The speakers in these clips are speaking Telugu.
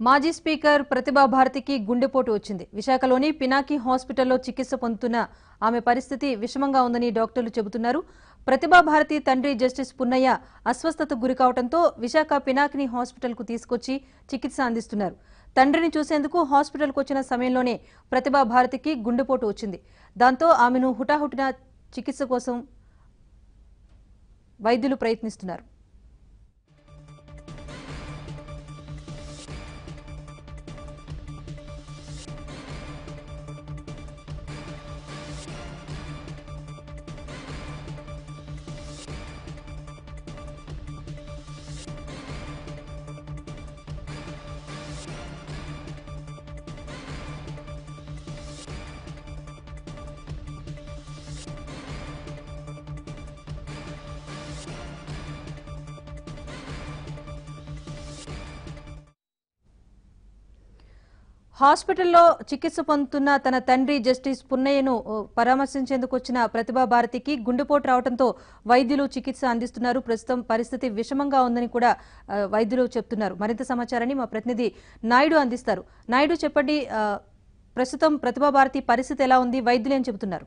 మాజీ స్పీకర్ ప్రతిభా భారతికి గుండెపోటు వచ్చింది విశాఖలోని పినాకి హాస్పిటల్లో చికిత్స పొందుతున్న ఆమె పరిస్థితి విషమంగా ఉందని డాక్టర్లు చెబుతున్నారు ప్రతిభా భారతి తండ్రి జస్టిస్ పున్నయ్య అస్వస్థతకు గురికావడంతో విశాఖ పినాకిని హాస్పిటల్కు తీసుకొచ్చి చికిత్స అందిస్తున్నారు తండ్రిని చూసేందుకు హాస్పిటల్కు వచ్చిన సమయంలోనే ప్రతిభా భారతికి గుండెపోటు వచ్చింది దాంతో ఆమెను హుటాహుటిన చికిత్స కోసం వైద్యులు ప్రయత్నిస్తున్నారు హాస్పిటల్లో చికిత్స పొందుతున్న తన తండ్రి జస్టిస్ పున్నయ్యను ఓ, పరామర్శించేందుకు వచ్చిన ప్రతిభా భారతికి గుండెపోటు రావడంతో వైద్యులు చికిత్స అందిస్తున్నారు ప్రస్తుతం పరిస్థితి విషమంగా ఉందని కూడా ఆ, వైద్యులు చెప్తున్నారు మరింత సమాచారాన్ని మా ప్రతినిధి నాయుడు అందిస్తారు నాయుడు చెప్పండి ఆ, ప్రస్తుతం ప్రతిభా భారతి పరిస్థితి ఎలా ఉంది వైద్యులు ఏం చెబుతున్నారు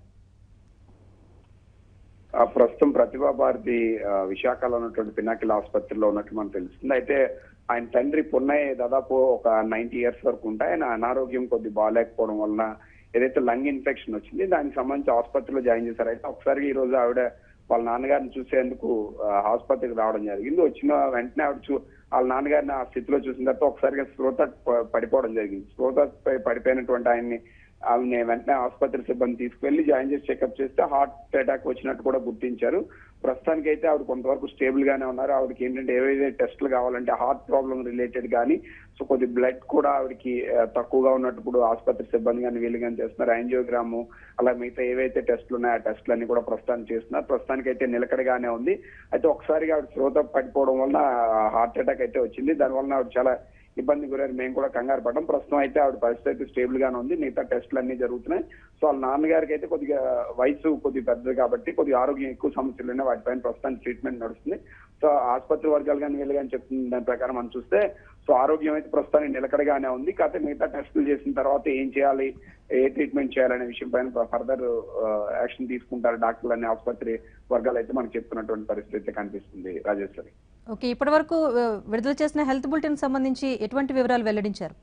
ఆ ప్రస్తుతం ప్రతిభా భారతి ఆ, విశాఖలో ఉన్నటువంటి పినాకిల్ ఆసుపత్రిలో ఉన్నట్టు మనకు తెలుస్తుంది అయితే ఆయన తండ్రి పున్నయ్య దాదాపు ఒక నైన్టీ ఇయర్స్ వరకు ఉంటాయి ఆయన అనారోగ్యం కొద్ది బాగాలేకపోవడం వలన ఏదైతే లంగ్ ఇన్ఫెక్షన్ వచ్చింది దానికి సంబంధించి ఆసుపత్రిలో జాయిన్ చేశారు అయితే ఒకసారి ఈ రోజు ఆవిడ వాళ్ళ నాన్నగారిని చూసేందుకు ఆ, ఆసుపత్రికి రావడం జరిగింది వచ్చిన వెంటనే ఆవిడ చూ వాళ్ళ నాన్నగారిని ఆ స్థితిలో చూసిన తర్వాత ఒకసారిగా స్పృహ ప- పడిపోవడం జరిగింది స్పృహ పై పడిపోయినటువంటి ఆయన్ని ఆమెని వెంటనే ఆసుపత్రి సిబ్బంది తీసుకువెళ్లి జాయిన్ చేసి చెకప్ చేస్తే హార్ట్ అటాక్ వచ్చినట్టు కూడా గుర్తించారు ప్రస్తుతానికి అయితే ఆవిడ కొంతవరకు స్టేబుల్ గానే ఉన్నారు ఆవిడకి ఏంటంటే ఏవైతే టెస్టులు కావాలంటే హార్ట్ ప్రాబ్లం రిలేటెడ్ కానీ సో కొద్ది బ్లడ్ కూడా ఆవిడకి ఆ, తక్కువగా ఉన్నప్పుడు ఆసుపత్రి సిబ్బంది కానీ వీళ్ళు కానీ చేస్తున్నారు యాంజియోగ్రాము అలా మిగతా ఏవైతే టెస్టులు ఉన్నాయో ఆ టెస్టులు అన్ని కూడా ప్రస్తుతానికి చేస్తున్నారు ప్రస్తుతానికి అయితే నిలకడగానే ఉంది అయితే ఒకసారిగా ఆవిడ శ్రోత పడిపోవడం వలన హార్ట్ అటాక్ అయితే వచ్చింది దాని వలన ఆవిడ చాలా ఇబ్బంది గురయ్యారు మేము కూడా కంగారు పడ్డాం ప్రస్తుతం అయితే ఆవిడ పరిస్థితి అయితే స్టేబుల్ గానే ఉంది మిగతా టెస్టులు అన్ని జరుగుతున్నాయి సో వాళ్ళ నాన్నగారికి అయితే కొద్దిగా వయసు కొద్దిగా పెద్దది కాబట్టి కొద్దిగా ఆరోగ్యం ఎక్కువ సమస్యలు ఉన్నాయి వాటిపైన ప్రస్తుతానికి ట్రీట్మెంట్ నడుస్తుంది సో ఆసుపత్రి వర్గాలు కానీ వీళ్ళు కానీ చెప్తున్న దాని ప్రకారం మనం చూస్తే సో ఆరోగ్యం అయితే ప్రస్తుతానికి నిలకడగానే ఉంది కాకపోతే మిగతా టెస్టులు చేసిన తర్వాత ఏం చేయాలి ఏ ట్రీట్మెంట్ చేయాలనే విషయం పైన ఫర్దర్ యాక్షన్ తీసుకుంటారు డాక్టర్లు అనే ఆసుపత్రి వర్గాలు అయితే మనకు చెప్తున్నటువంటి పరిస్థితి అయితే కనిపిస్తుంది రాజేశ్వరి ఓకే ఇప్పటివరకు ఆ, విడుదల చేసిన హెల్త్ బులెటిన్ సంబంధించి ఎటువంటి వివరాలు వెల్లడించారు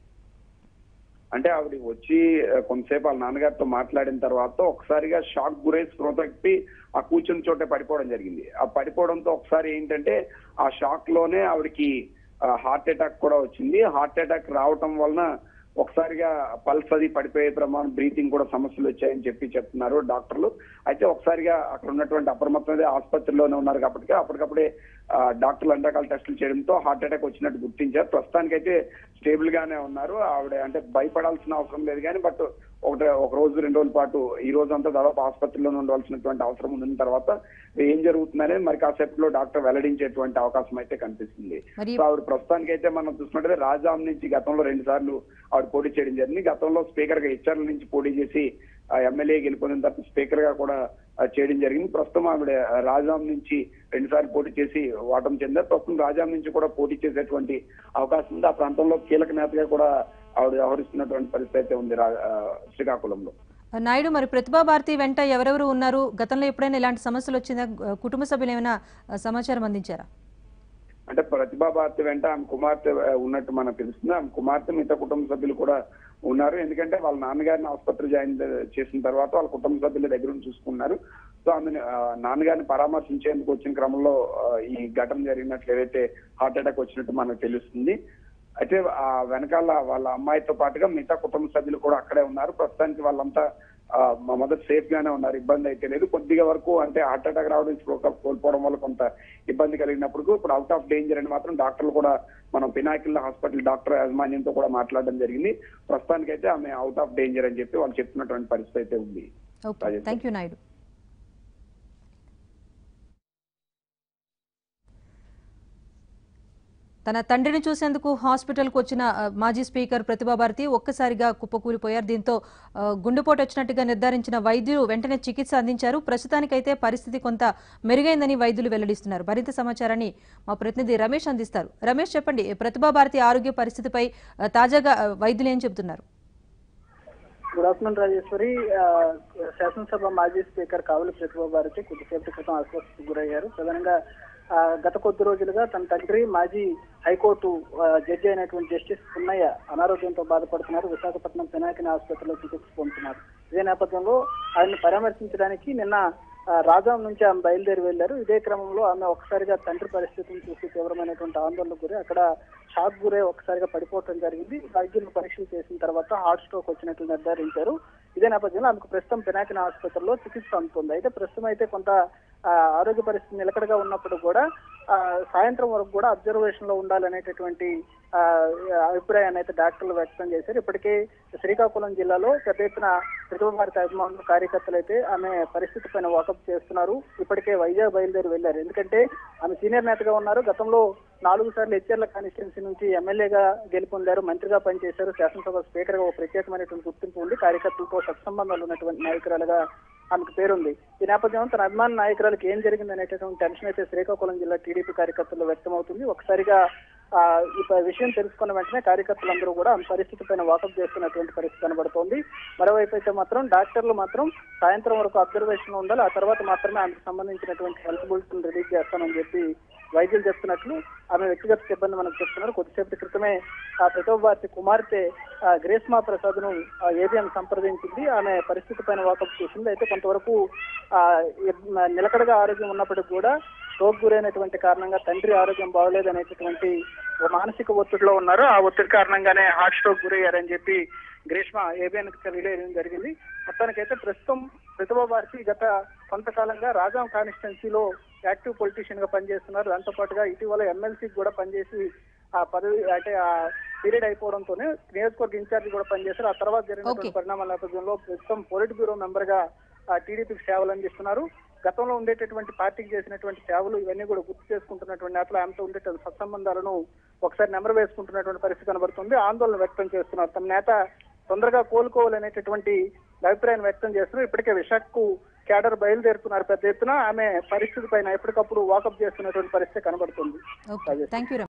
అంటే ఆవిడ వచ్చి ఆ, కొంతసేపు వాళ్ళ నాన్నగారితో మాట్లాడిన తర్వాత ఒకసారిగా షాక్ గురై స్పృహ తప్పి ఆ కూర్చుని చోటే పడిపోవడం జరిగింది ఆ పడిపోవడంతో ఒకసారి ఏంటంటే ఆ షాక్ లోనే ఆవిడకి హార్ట్ అటాక్ కూడా వచ్చింది హార్ట్ అటాక్ రావటం వలన ఒకసారిగా పల్స్ అది పడిపోయే ప్రమాణం బ్రీతింగ్ కూడా సమస్యలు వచ్చాయని చెప్పి చెప్తున్నారు డాక్టర్లు అయితే ఒకసారిగా అక్కడ ఉన్నటువంటి అప్రమత్తం అదే ఆసుపత్రిలోనే ఉన్నారు కాబట్టి అప్పటికప్పుడే ఆ, డాక్టర్లు అన్ని రకాల టెస్టులు చేయడంతో హార్ట్ అటాక్ వచ్చినట్టు గుర్తించారు ప్రస్తుతానికైతే స్టేబుల్ గానే ఉన్నారు ఆవిడ అంటే భయపడాల్సిన అవసరం లేదు కానీ బట్ ఒకటి ఒక రోజు రెండు రోజుల పాటు ఈ రోజు అంతా దాదాపు ఆసుపత్రిలోనే ఉండవలసినటువంటి అవసరం ఉన్న తర్వాత ఏం జరుగుతుందనేది మరి కాసేపట్లో డాక్టర్ వెల్లడించేటువంటి అవకాశం అయితే కనిపిస్తుంది మరి సో ఆవిడ ప్రస్తుతానికి అయితే మనం చూసినట్టయితే రాజాం నుంచి గతంలో రెండు సార్లు ఆవిడ పోటీ చేయడం జరిగింది గతంలో స్పీకర్ గా హెచ్ఆర్ల నుంచి పోటీ చేసి ఆ ఎమ్మెల్యే గెలుపొందిన తర్వాత స్పీకర్ గా కూడా ఆ, చేయడం జరిగింది ప్రస్తుతం ఆవిడ రాజాం నుంచి రెండు సార్లు పోటీ చేసి ఓటమి చెందారు ప్రస్తుతం రాజాం నుంచి కూడా పోటీ చేసేటువంటి అవకాశం ఉంది ఆ ప్రాంతంలో కీలక నేతగా కూడా ఆవిడ వ్యవహరిస్తున్నటువంటి పరిస్థితి అయితే ఉంది రా- ఆ, శ్రీకాకుళంలో నాయుడు మరి ప్రతిభా భారతి వెంట ఎవరెవరు ఉన్నారు గతంలో ఎప్పుడైనా ఇలాంటి సమస్యలు వచ్చిందా గు- కుటుంబ సభ్యులు ఏమైనా ఆ, సమాచారం అందించారా అంటే ప్రతిభా భారతి వెంట ఆమె కుమార్తె ఆ, ఉన్నట్టు మనకు తెలుస్తుంది ఆమె కుమార్తె మిగతా కుటుంబ సభ్యులు కూడా ఉన్నారు ఎందుకంటే వాళ్ళ నాన్నగారిని ఆసుపత్రి జాయిన్ చేసిన తర్వాత వాళ్ళ కుటుంబ సభ్యుల దగ్గర నుంచి చూసుకున్నారు సో ఆమె నాన్నగారిని పరామర్శించేందుకు వచ్చిన క్రమంలో ఆ, ఈ ఘటన జరిగినట్లు ఏదైతే హార్ట్ అటాక్ వచ్చినట్టు మనకు తెలుస్తుంది అయితే ఆ వెనకాల వాళ్ళ అమ్మాయితో పాటుగా మిగతా కుటుంబ సభ్యులు కూడా అక్కడే ఉన్నారు ప్రస్తుతానికి వాళ్ళంతా ఆ, మా మదర్ సేఫ్ గానే ఉన్నారు ఇబ్బంది అయితే లేదు కొద్దిగా వరకు అంటే హార్ట్ అటాక్ రావడం స్ట్రోక్ కోల్పోవడం వల్ల కొంత ఇబ్బంది కలిగినప్పుడు ఇప్పుడు అవుట్ ఆఫ్ డేంజర్ అని మాత్రం డాక్టర్లు కూడా మనం పినాకిల్ హాస్పిటల్ డాక్టర్ యాజమాన్యంతో కూడా మాట్లాడడం జరిగింది ప్రస్తుతానికైతే ఆమె అవుట్ ఆఫ్ డేంజర్ అని చెప్పి వాళ్ళు చెప్తున్నటువంటి పరిస్థితి అయితే ఉంది okay Rajeshwari. Thank you Naidu తన తండ్రిని చూసేందుకు హాస్పిటల్కు వచ్చిన ఆ, మాజీ స్పీకర్ ప్రతిభా భారతి ఒక్కసారిగా కుప్పకూలిపోయారు దీంతో ఆ, గుండెపోటు వచ్చినట్టుగా నిర్ధారించిన వైద్యులు వెంటనే చికిత్స అందించారు ప్రస్తుతానికైతే పరిస్థితి కొంత మెరుగైందని వైద్యులు వెల్లడిస్తున్నారు మరింత సమాచారాన్ని మా ప్రతినిధి రమేష్ అందిస్తారు రమేష్ చెప్పండి ప్రతిభా భారతి ఆరోగ్య పరిస్థితిపై ఆ, తాజాగా ఆ, వైద్యులు ఏం చెబుతున్నారు గుడ్ ఆఫ్టర్నూన్ రాజేశ్వరి ఆ, శాసనసభ మాజీ స్పీకర్ కావులి ప్రతిభా భారతి కొద్దిసేపటి క్రితం అస్వస్థతకు గురయ్యారు ప్రధానంగా ఆ, గత కొద్ది రోజులుగా తన తండ్రి మాజీ హైకోర్టు ఆ, జడ్జి అయినటువంటి జస్టిస్ పున్నయ్య అనారోగ్యంతో బాధపడుతున్నారు విశాఖపట్నం పినాకిని ఆసుపత్రిలో చికిత్స పొందుతున్నారు ఇదే నేపథ్యంలో ఆయన్ని పరామర్శించడానికి నిన్న ఆ, రాజాం నుంచి ఆమె బయలుదేరి వెళ్లారు ఇదే క్రమంలో ఆమె ఒక్కసారిగా తండ్రి పరిస్థితిని చూసి తీవ్రమైనటువంటి ఆందోళనకు గురి అక్కడ షాక్ గురే ఒక్కసారిగా పడిపోవడం జరిగింది వైద్యులు పరీక్షలు చేసిన తర్వాత హార్ట్ స్ట్రోక్ వచ్చినట్లు నిర్ధారించారు ఇదే నేపథ్యంలో ఆమెకు ప్రస్తుతం పినాకిన ఆసుపత్రిలో చికిత్స అందుతుంది అయితే ప్రస్తుతం అయితే కొంత ఆ, ఆరోగ్య పరిస్థితి నిలకడగా ఉన్నప్పుడు కూడా ఆ, సాయంత్రం వరకు కూడా అబ్జర్వేషన్ లో ఉండాలనేటటువంటి ఆ, అభిప్రాయాన్ని అయితే డాక్టర్లు వ్యక్తం చేశారు ఇప్పటికే శ్రీకాకుళం జిల్లాలో పెద్ద ఎత్తున ప్రతిభ భారత అభిమానులు కార్యకర్తలు అయితే ఆమె పరిస్థితి పైన వాకప్ చేస్తున్నారు ఇప్పటికే వైజాగ్ బయలుదేరి వెళ్లారు ఎందుకంటే ఆమె సీనియర్ నేతగా ఉన్నారు గతంలో నాలుగు సార్లు హెచ్ఆర్ల కాన్స్టిట్యున్సీ నుంచి ఎమ్మెల్యేగా గెలుపొందారు మంత్రిగా పనిచేశారు శాసనసభ స్పీకర్ గా ఒక ప్రత్యేకమైనటువంటి గుర్తింపు ఉంది కార్యకర్తలతో సత్సంబంధాలు ఉన్నటువంటి నాయకురాలుగా ఆమెకు పేరుంది ఈ నేపథ్యంలో తన అభిమాన నాయకురాలకు ఏం జరిగింది అనేటటువంటి టెన్షన్ అయితే శ్రీకాకుళం జిల్లా టీడీపీ కార్యకర్తల్లో వ్యక్తమవుతుంది ఒకసారిగా ఆ, ఈ ప- విషయం తెలుసుకున్న వెంటనే కార్యకర్తలందరూ కూడా ఆమె పరిస్థితి పైన వాకప్ చేస్తున్నటువంటి పరిస్థితి కనబడుతోంది మరోవైపు అయితే మాత్రం డాక్టర్లు మాత్రం సాయంత్రం వరకు అబ్జర్వేషన్ ఉండాలి ఆ తర్వాత మాత్రమే ఆమెకు సంబంధించినటువంటి హెల్త్ బులెటిన్ రిలీజ్ చేస్తామని చెప్పి వైద్యులు చెప్తున్నట్లు ఆమె వ్యక్తిగత సిబ్బంది మనకు చెప్తున్నారు కొద్దిసేపటి క్రితమే ఆ ప్రతిభ భారతి కుమార్తె ఆ, గ్రేస్మా ప్రసాద్ ను ఏబిఎం సంప్రదించింది ఆమె పరిస్థితి పైన వాకప్ చేసింది అయితే కొంతవరకు ఆ, ఎ- నిలకడగా ఆరోగ్యం ఉన్నప్పటికీ కూడా స్ట్రోక్ గురైనటువంటి కారణంగా తండ్రి ఆరోగ్యం బాగలేదు అనేటటువంటి ఒక మానసిక ఒత్తిడిలో ఉన్నారు ఆ ఒత్తిడి కారణంగానే హార్ట్ స్ట్రోక్ గురయ్యారని చెప్పి గ్రీష్మ ఏబిఎన్ కి తెలియజేయడం జరిగింది మొత్తానికైతే ప్రస్తుతం ప్రతిభా భారతి గత కొంతకాలంగా రాజాం కాన్స్టిట్యున్సీలో యాక్టివ్ పొలిటీషియన్ గా పనిచేస్తున్నారు దాంతో పాటుగా ఇటీవల ఎమ్మెల్సీ కూడా పనిచేసి ఆ పదవి అంటే ఆ పీరియడ్ అయిపోవడంతోనే నియోజకవర్గ ఇన్ఛార్జ్ కూడా పనిచేశారు ఆ తర్వాత జరిగినటువంటి Okay. పరిణామాల నేపథ్యంలో ప్రస్తుతం పొలిట్ బ్యూరో మెంబర్ గా ఆ టీడీపీకి సేవలు అందిస్తున్నారు గతంలో ఉండేటటువంటి పార్టీకి చేసినటువంటి సేవలు ఇవన్నీ కూడా గుర్తు చేసుకుంటున్నటువంటి నేతలు ఆమెతో ఉండేటువంటి సత్సంబంధాలను ఒకసారి నెంబర్ వేసుకుంటున్నటువంటి పరిస్థితి కనబడుతుంది ఆందోళన వ్యక్తం చేస్తున్నారు తమ నేత తొందరగా కోలుకోవాలనేటటువంటి అభిప్రాయం వ్యక్తం చేస్తున్నారు ఇప్పటికే విశాఖకు క్యాడర్ బయలుదేరుతున్నారు పెద్ద ఎత్తున ఆమె పరిస్థితి పైన ఎప్పటికప్పుడు వాకప్ చేస్తున్నటువంటి పరిస్థితి కనబడుతుంది ఓకే థ్యాంక్ యూ